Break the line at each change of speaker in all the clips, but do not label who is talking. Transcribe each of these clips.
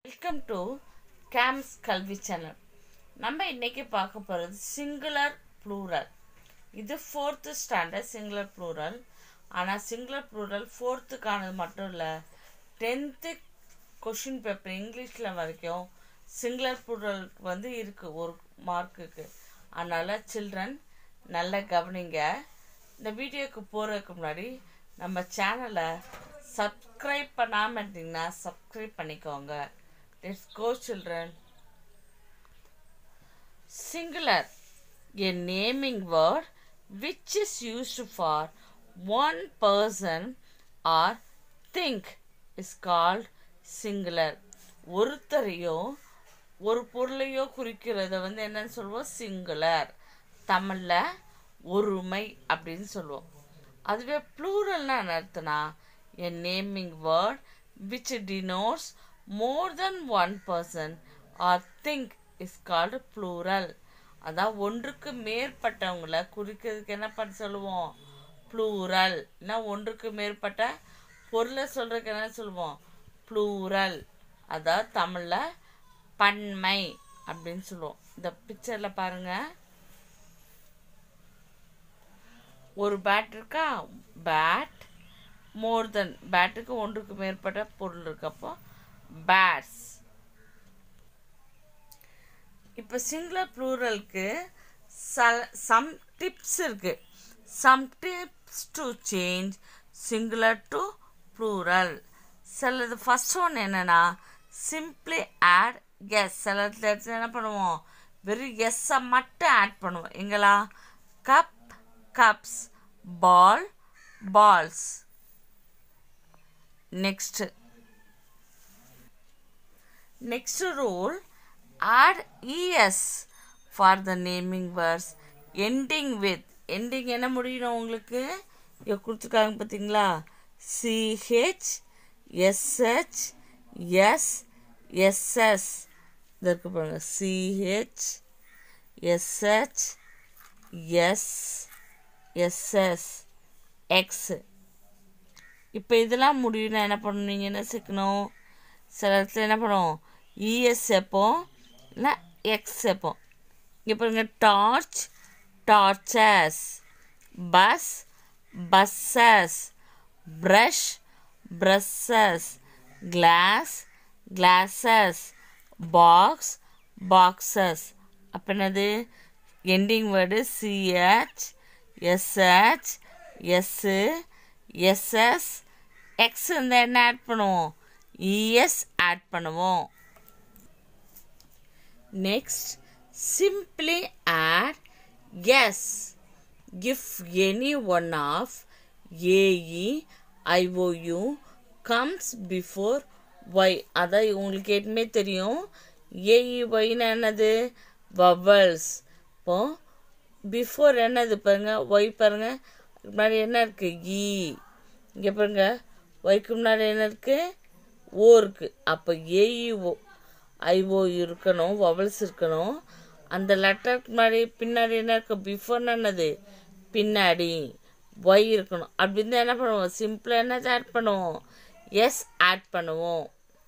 Welcome to games Kalvi channel நம்ம இன்னைக்கு பார்க்க போகிறது சிங்குலர் ப்ளூரல் இது ஃபோர்த்து ஸ்டாண்டர்ட் சிங்குலர் ப்ளூரல் ஆனால் சிங்குலர் ப்ளூரல் ஃபோர்த்துக்கானது மட்டும் இல்லை டென்த்து கொஷின் பேப்பர் இங்கிலீஷில் வரைக்கும் சிங்குலர் ப்ளூரல் வந்து இருக்குது ஒரு மார்க்குக்கு அதனால் சில்ட்ரன் நல்லா கவனிங்க இந்த வீடியோக்கு போகிறதுக்கு முன்னாடி நம்ம சேனலை சப்ஸ்கிரைப் பண்ணாமல் இருந்தீங்கன்னா சப்ஸ்கிரைப் பண்ணிக்கோங்க let's go children singular a naming word which is used for one person or thing is called singular ஒருத்தரையோ ஒரு பொருளையோ குறிக்கிறத வந்து என்னன்னு சொல்லுவோம் சிங்குலர் தமிழில் ஒருமை அப்படின்னு சொல்லுவோம் அதுவே ப்ளூரல்னா என்ன அர்த்தம்னா a naming word which denotes more than one person or thing is called plural அதான் ஒன்றுக்கு மேற்பட்டவங்கள குறிக்கிறதுக்கு என்ன பண்ண சொல்லுவோம் ப்ளூரல் இல்லைன்னா ஒன்றுக்கு மேற்பட்ட பொருளை சொல்றதுக்கு என்ன சொல்லுவோம் ப்ளூரல் அதாவது தமிழில் பன்மை அப்படின்னு சொல்லுவோம் இந்த பிக்சரில் பாருங்க ஒரு பேட் இருக்கா பேட் மோர் தென் பேட்டுக்கு ஒன்றுக்கு மேற்பட்ட பொருள் இருக்கப்போ பேட்ஸ் இப்போ சிங்குலர் ப்ளூரலுக்கு சம் டிப்ஸ் இருக்கு some tips to change singular to plural சிலது ஃபர்ஸ்ட் ஒன் என்னன்னா சிம்பிளி ஆட் எஸ் சில இடத்துல என்ன பண்ணுவோம் வெறும் எஸ்ஸை மட்டும் ஆட் பண்ணுவோம் எங்களா cup cups ball balls next next rule add es for the naming words ending with ending என்ன முடியணும் உங்களுக்கு இங்கே கொடுத்துருக்காங்க பார்த்தீங்களா சிஹெச் எஸ்ஹெச் எஸ் எஸ்எஸ் இது இருக்கு பாருங்க CH SH S SS X இப்போ இதெல்லாம் முடியும்னா என்ன பண்ணணும் நீங்கள் என்ன சேர்க்கணும் சில இடத்துல என்ன பண்ணுவோம் இஎஸ் சேர்ப்போம் இல்லை எக்ஸ் சேர்ப்போம் இங்கே பாருங்க torch torches bus buses brush brushes glass glasses box boxes அப்போ என்னது ending word CH SH S SS X இருந்தால் என்ன ஆட் பண்ணுவோம் இஎஸ் ஆட் பண்ணுவோம் Next, simply add yes if any one of AE, IOU comes before Y. அதான் உங்களுக்கு ஏற்கனவே தெரியும் ஏஇ ஒய்னா என்னது வவல்ஸ் இப்போ பிஃபோர் என்னது பாருங்க ஒய் பாருங்க முன்னாடி என்ன இருக்கு இ இங்கே பாருங்க ஒய்க்கு முன்னாடி என்ன இருக்கு ஓ இருக்கு அப்போ ஏஇ ஓ ஐஓ இருக்கணும் வவல்ஸ் இருக்கணும் அந்த லெட்டருக்கு முன்னாடி பின்னாடி என்ன இருக்கு பிஃபோர்னு என்னது பின்னாடி ஒய் இருக்கணும் அப்படி இருந்தால் என்ன பண்ணுவோம் சிம்பிளாக என்ன ஆட் பண்ணுவோம் எஸ் ஆட் பண்ணுவோம்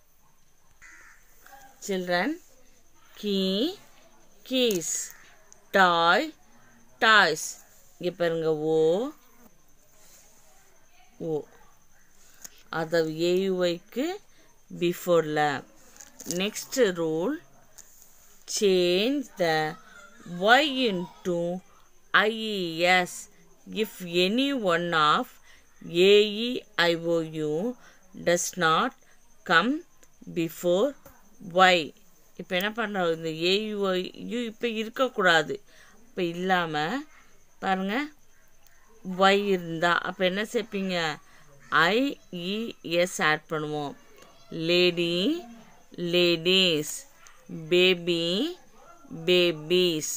children key keys toy toys இங்கே பாருங்க ஓ ஓ அதை ஏயுஐக்கு பிஃபோரில் next rule change the y into ies if any one of aeiou does not come before y இப்போ என்ன பண்ணுறோம் இந்த ஏயுஐயு இப்போ இருக்கக்கூடாது இப்போ இல்லாமல் பாருங்கள் ஒய் இருந்தால் அப்போ என்ன சேர்ப்பீங்க ஐஇஎஸ் ஆட் பண்ணுவோம் lady ladies baby babies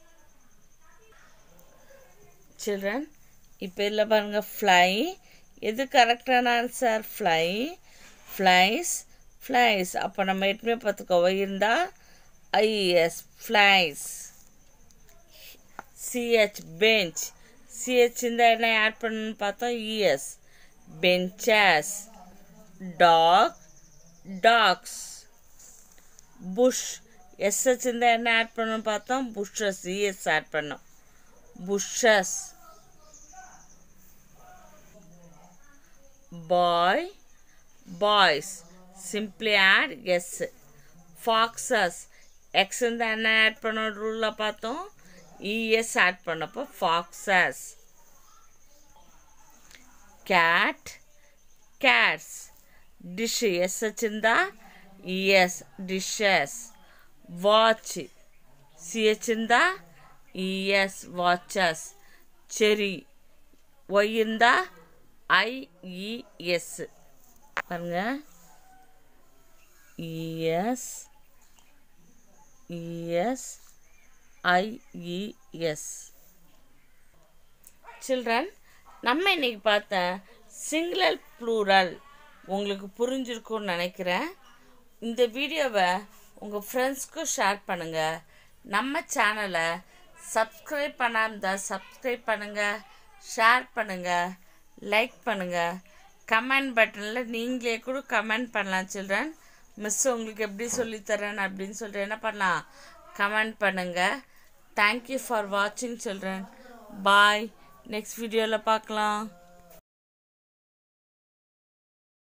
children இப்போ இதில் பாருங்க ஃப்ளை எது கரெக்டான ஆன்சர் ஃப்ளை ஃப்ளைஸ் ஃப்ளைஸ் அப்போ நம்ம ஏற்கனவே பார்த்துக்கோ இருந்தால் I S flies CH bench CH இந்த என்ன ஆட் பண்ணணும்னு பார்த்தோம் ES benches dog dogs push S வச்சிருந்தா என்ன ஆட் பண்ணணும் பார்த்தோம் புஷ்ஷஸ் இஎஸ் ஆட் பண்ணோம் pushes boy boys simply add S foxes X இருந்தா என்ன ஆட் பண்ணோம் ரூலில் பார்த்தோம் இஎஸ் ஆட் பண்ணப்போ foxes cat cats dish S வச்சிருந்தா இஎஸ் டிஷ்ஷஸ் வாட்ச் சி வச்சிருந்தா இஎஸ் வாட்சஸ் செரி ஒய் இருந்தா ஐஇஎஸ் பாருங்க இஎஸ் இஎஸ் ஐஇஎஸ் சில்ட்ரன் நம்ம இன்னைக்கு பார்த்த சிங்குலர் ப்ளூரல் உங்களுக்கு புரிஞ்சிருக்கும்னு நினைக்கிறேன் இந்த வீடியோவை உங்கள் ஃப்ரெண்ட்ஸ்க்கும் ஷேர் பண்ணுங்கள் நம்ம சேனலை சப்ஸ்கிரைப் பண்ணாமல் இருந்தால் சப்ஸ்கிரைப் பண்ணுங்கள் ஷேர் பண்ணுங்கள் லைக் பண்ணுங்கள் கமெண்ட் பட்டனில் நீங்களே கூட கமெண்ட் பண்ணலாம் சில்ட்ரன் மிஸ் உங்களுக்கு எப்படி சொல்லித்தரேன் அப்படின்னு சொல்லிட்டு என்ன பண்ணலாம் கமெண்ட் பண்ணுங்கள் தேங்க்யூ ஃபார் வாட்சிங் சில்ட்ரன் பாய் நெக்ஸ்ட் வீடியோவில் பார்க்கலாம்